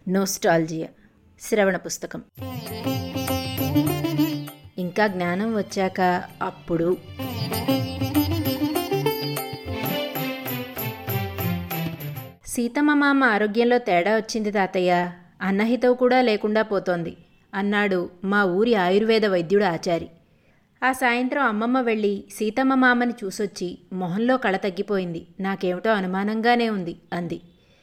nostalgia శ్రవణ పుస్తకం ఇంకా జ్ఞానం వచ్చాక అప్పుడు సీతమ్మ మామ ఆరోగ్యంలో తేడా వచ్చింది తాతయ్య అన్నహితవు కూడా లేకుండా పోతోంది అన్నాడు మా ఊరి ఆయుర్వేద వైద్యుడు ఆచారి ఆ సాయంత్రం అమ్మమ్మ వెళ్ళి సీతమ్మ మామని చూసొచ్చి మొహంలో కళ తగ్గిపోయింది నాకేమిటో అనుమానంగానే ఉంది అంది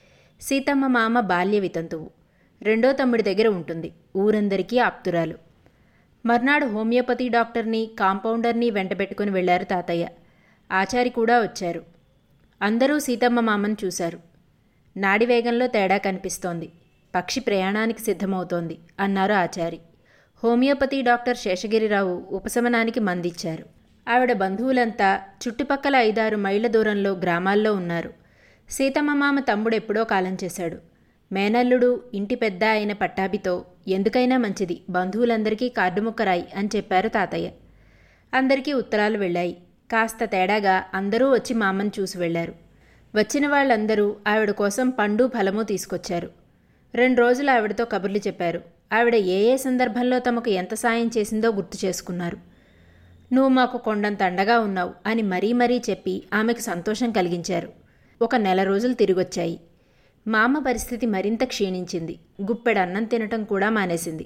సీతమ్మ మామ బాల్య వితంతువు రెండో తమ్ముడి దగ్గర ఉంటుంది ఊరందరికీ ఆప్తురాలు మర్నాడు హోమియోపతి డాక్టర్ని కాంపౌండర్ని వెంటబెట్టుకుని వెళ్లారు తాతయ్య ఆచారి కూడా వచ్చారు అందరూ సీతమ్మ మామను చూశారు నాడి వేగంలో తేడా కనిపిస్తోంది పక్షి ప్రయాణానికి సిద్ధమవుతోంది అన్నారు ఆచారి హోమియోపతి డాక్టర్ శేషగిరిరావు ఉపశమనానికి మందిచ్చారు ఆవిడ బంధువులంతా చుట్టుపక్కల ఐదారు మైళ్ళ దూరంలో గ్రామాల్లో ఉన్నారు సీతమ్మ మామ తమ్ముడు ఎప్పుడో కాలం చేశాడు మేనల్లుడు ఇంటి పెద్ద అయిన పట్టాభితో ఎందుకైనా మంచిది బంధువులందరికీ కార్డు ముక్కరాయి అని చెప్పారు తాతయ్య అందరికీ ఉత్తరాలు వెళ్ళాయి కాస్త తేడాగా అందరూ వచ్చి మామను చూసి వెళ్లారు వచ్చిన వాళ్ళందరూ ఆవిడ కోసం పండు ఫలము తీసుకొచ్చారు రెండు రోజులు ఆవిడతో కబుర్లు చెప్పారు ఆవిడ ఏ ఏ సందర్భంలో తమకు ఎంత సాయం చేసిందో గుర్తు చేసుకున్నారు నువ్వు మాకు కొండంత అండగా ఉన్నావు అని మరీ మరీ చెప్పి ఆమెకు సంతోషం కలిగించారు ఒక నెల రోజులు తిరిగొచ్చాయి మామ పరిస్థితి మరింత క్షీణించింది గుప్పెడు అన్నం తినటం కూడా మానేసింది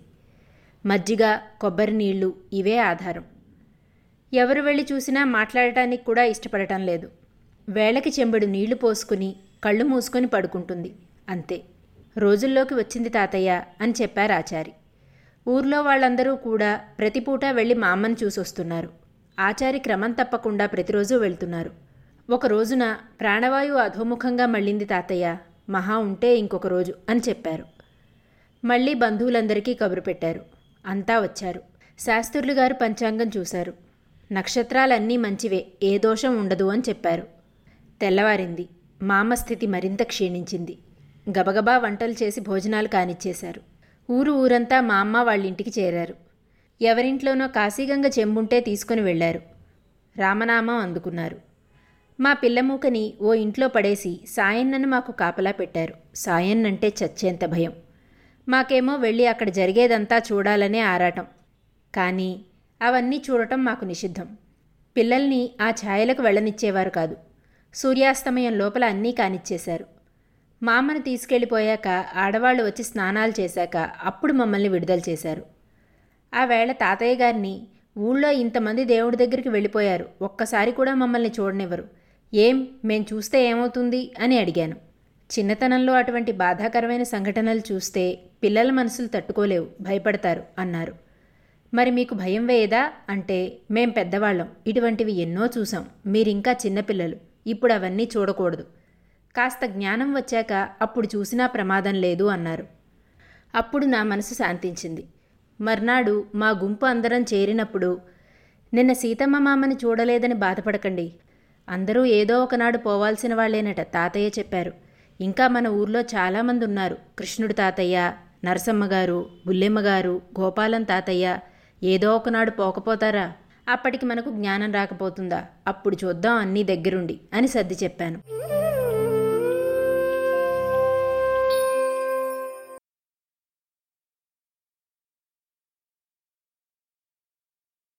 మజ్జిగ కొబ్బరి నీళ్లు ఇవే ఆధారం ఎవరు వెళ్ళి చూసినా మాట్లాడటానికి కూడా ఇష్టపడటం లేదు వేళకి చెంబుడు నీళ్లు పోసుకుని కళ్ళు మూసుకొని పడుకుంటుంది అంతే రోజుల్లోకి వచ్చింది తాతయ్య అని చెప్పారు ఆచారి ఊర్లో వాళ్ళందరూ కూడా ప్రతిపూట వెళ్ళి మా అమ్మని చూసొస్తున్నారు ఆచారి క్రమం తప్పకుండా ప్రతిరోజు వెళ్తున్నారు ఒక రోజున ప్రాణవాయువు అధోముఖంగా మళ్ళింది తాతయ్య మహా ఉంటే ఇంకొక రోజు అని చెప్పారు మళ్ళీ బంధువులందరికీ కబురు పెట్టారు అంతా వచ్చారు శాస్త్రులు గారు పంచాంగం చూశారు నక్షత్రాలన్నీ మంచివే ఏ దోషం ఉండదు అని చెప్పారు తెల్లవారింది మామ స్థితి మరింత క్షీణించింది గబగబా వంటలు చేసి భోజనాలు కానిచ్చేశారు ఊరు ఊరంతా మా అమ్మ వాళ్ళింటికి చేరారు ఎవరింట్లోనో కాశీగంగ చెంబుంటే తీసుకుని వెళ్లారు రామనామం అందుకున్నారు మా పిల్లమూకని ఓ ఇంట్లో పడేసి సాయన్నను మాకు కాపలా పెట్టారు సాయన్నంటే చచ్చేంత భయం మాకేమో వెళ్ళి అక్కడ జరిగేదంతా చూడాలనే ఆరాటం కానీ అవన్నీ చూడటం మాకు నిషిద్ధం పిల్లల్ని ఆ ఛాయలకు వెళ్ళనిచ్చేవారు కాదు సూర్యాస్తమయం లోపల అన్నీ కానిచ్చేశారు మామను తీసుకెళ్ళిపోయాక ఆడవాళ్లు వచ్చి స్నానాలు చేశాక అప్పుడు మమ్మల్ని విడుదల చేశారు ఆ వేళ తాతయ్య గారిని ఊళ్ళో ఇంతమంది దేవుడి దగ్గరికి వెళ్ళిపోయారు ఒక్కసారి కూడా మమ్మల్ని చూడనివ్వరు ఏం మేం చూస్తే ఏమవుతుంది అని అడిగాను చిన్నతనంలో అటువంటి బాధాకరమైన సంఘటనలు చూస్తే పిల్లల మనసులు తట్టుకోలేవు భయపడతారు అన్నారు మరి మీకు భయం వేయదా అంటే మేం పెద్దవాళ్ళం ఇటువంటివి ఎన్నో చూసాం మీరింకా చిన్నపిల్లలు ఇప్పుడు అవన్నీ చూడకూడదు కాస్త జ్ఞానం వచ్చాక అప్పుడు చూసినా ప్రమాదం లేదు అన్నారు అప్పుడు నా మనసు శాంతించింది మర్నాడు మా గుంపు అందరం చేరినప్పుడు నిన్న సీతమ్మ మామని చూడలేదని బాధపడకండి అందరూ ఏదో ఒకనాడు పోవాల్సిన వాళ్లేనట తాతయ్య చెప్పారు ఇంకా మన ఊర్లో చాలామంది ఉన్నారు కృష్ణుడు తాతయ్య నరసమ్మ గారు బుల్లెమ్మ గారు గోపాలం తాతయ్య ఏదో ఒకనాడు పోకపోతారా అప్పటికి మనకు జ్ఞానం రాకపోతుందా అప్పుడు చూద్దాం అన్నీ దగ్గరుండి అని సర్ది చెప్పాను